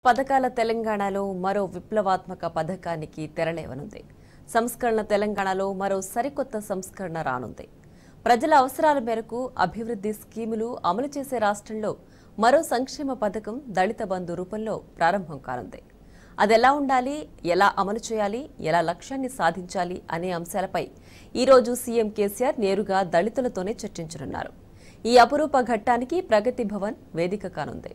పథకాల తెలంగాణలో మరో విప్లవాత్మక పథకానికి తెరలేవనుంది సంస్కరణ తెలంగాణలో మరో సరికొత్త సంస్కరణ రానుంది ప్రజల అవసరాల మేరకు అభివృద్ధి స్కీములు అమలు చేసే రాష్ట్రంలో మరో సంక్షేమ పథకం దళిత బంధు రూపంలో ప్రారంభం కానుంది అదెలా ఉండాలి ఎలా అమలు చేయాలి ఎలా లక్ష్యాన్ని సాధించాలి అనే అంశాలపై ఈరోజు సీఎం కేసీఆర్ నేరుగా దళితులతోనే చర్చించనున్నారు ఈ అపురూప ఘట్టానికి ప్రగతి భవన్ వేదిక కానుంది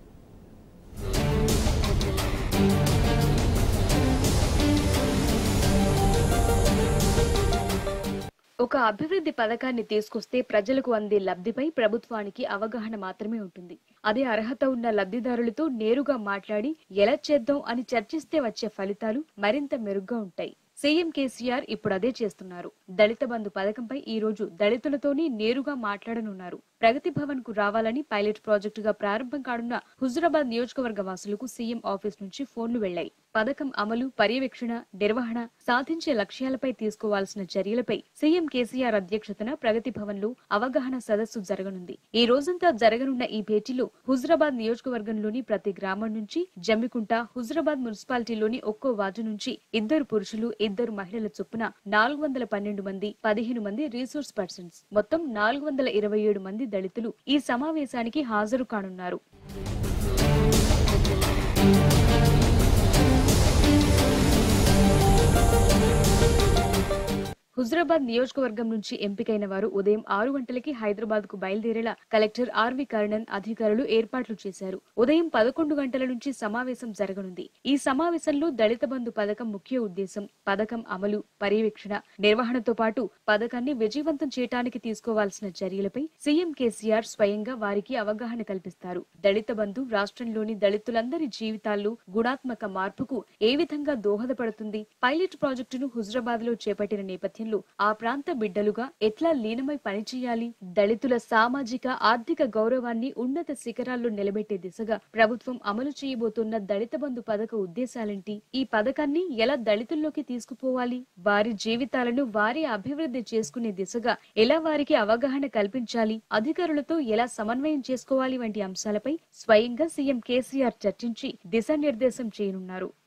ఒక అభివృద్ధి పథకాన్ని తీసుకొస్తే ప్రజలకు అందే లబ్ధిపై ప్రభుత్వానికి అవగాహన మాత్రమే ఉంటుంది అదే అర్హత ఉన్న లబ్ధిదారులతో నేరుగా మాట్లాడి ఎలా చేద్దాం అని చర్చిస్తే వచ్చే ఫలితాలు మరింత మెరుగ్గా ఉంటాయి సీఎం కేసీఆర్ ఇప్పుడు అదే చేస్తున్నారు దళిత బంధు పథకంపై ఈ రోజు దళితులతోనే నేరుగా మాట్లాడనున్నారు ప్రగతి భవన్ కు రావాలని పైలట్ ప్రాజెక్టుగా ప్రారంభం కానున్న హుజురాబాద్ నియోజకవర్గ వాసులకు సీఎం ఆఫీస్ నుంచి ఫోన్లు వెళ్లాయి పథకం అమలు పర్యవేక్షణ నిర్వహణ సాధించే లక్ష్యాలపై తీసుకోవాల్సిన చర్యలపై సీఎం కేసీఆర్ అధ్యక్షతన ప్రగతి భవన్ లో అవగాహన సదస్సు జరగనుంది ఈ రోజంతా జరగనున్న ఈ భేటీలో హుజురాబాద్ నియోజకవర్గంలోని ప్రతి గ్రామం నుంచి జమ్మికుంట హుజురాబాద్ మున్సిపాలిటీలోని ఒక్కో వార్డు నుంచి ఇద్దరు పురుషులు ఇద్దరు మహిళల చొప్పున నాలుగు వందల పన్నెండు మంది పదిహేను మంది రీసోర్స్ పర్సన్స్ మొత్తం నాలుగు వందల ఇరవై ఏడు మంది దళితులు ఈ సమావేశానికి హాజరు కానున్నారు హుజరాబాద్ నియోజకవర్గం నుంచి ఎంపికైన వారు ఉదయం ఆరు గంటలకి హైదరాబాద్ కు బయలుదేరేలా కలెక్టర్ ఆర్వి కర్ణన్ అధికారులు ఏర్పాట్లు చేశారు ఉదయం పదకొండు గంటల నుంచి సమావేశం జరగనుంది ఈ సమావేశంలో దళిత బంధు పథకం ముఖ్య ఉద్దేశం పథకం అమలు పర్యవేక్షణ నిర్వహణతో పాటు పథకాన్ని విజయవంతం చేయడానికి తీసుకోవాల్సిన చర్యలపై సీఎం కేసీఆర్ స్వయంగా వారికి అవగాహన కల్పిస్తారు దళిత బంధు రాష్ట్రంలోని దళితులందరి జీవితాల్లో గుణాత్మక మార్పుకు ఏ విధంగా దోహదపడుతుంది పైలట్ ప్రాజెక్టును హుజరాబాద్ లో చేపట్టిన నేపథ్యంలో ఆ ప్రాంత బిడ్డలుగా ఎట్లా లీనమై పనిచేయాలి దళితుల సామాజిక ఆర్థిక గౌరవాన్ని ఉన్నత శిఖరాల్లో నిలబెట్టే దిశగా ప్రభుత్వం అమలు చేయబోతున్న దళిత బంధు పథక ఉద్దేశాలేంటి ఈ పథకాన్ని ఎలా దళితుల్లోకి తీసుకుపోవాలి వారి జీవితాలను వారి అభివృద్ధి చేసుకునే దిశగా ఎలా వారికి అవగాహన కల్పించాలి అధికారులతో ఎలా సమన్వయం చేసుకోవాలి వంటి అంశాలపై స్వయంగా సీఎం కేసీఆర్ చర్చించి దిశానిర్దేశం చేయనున్నారు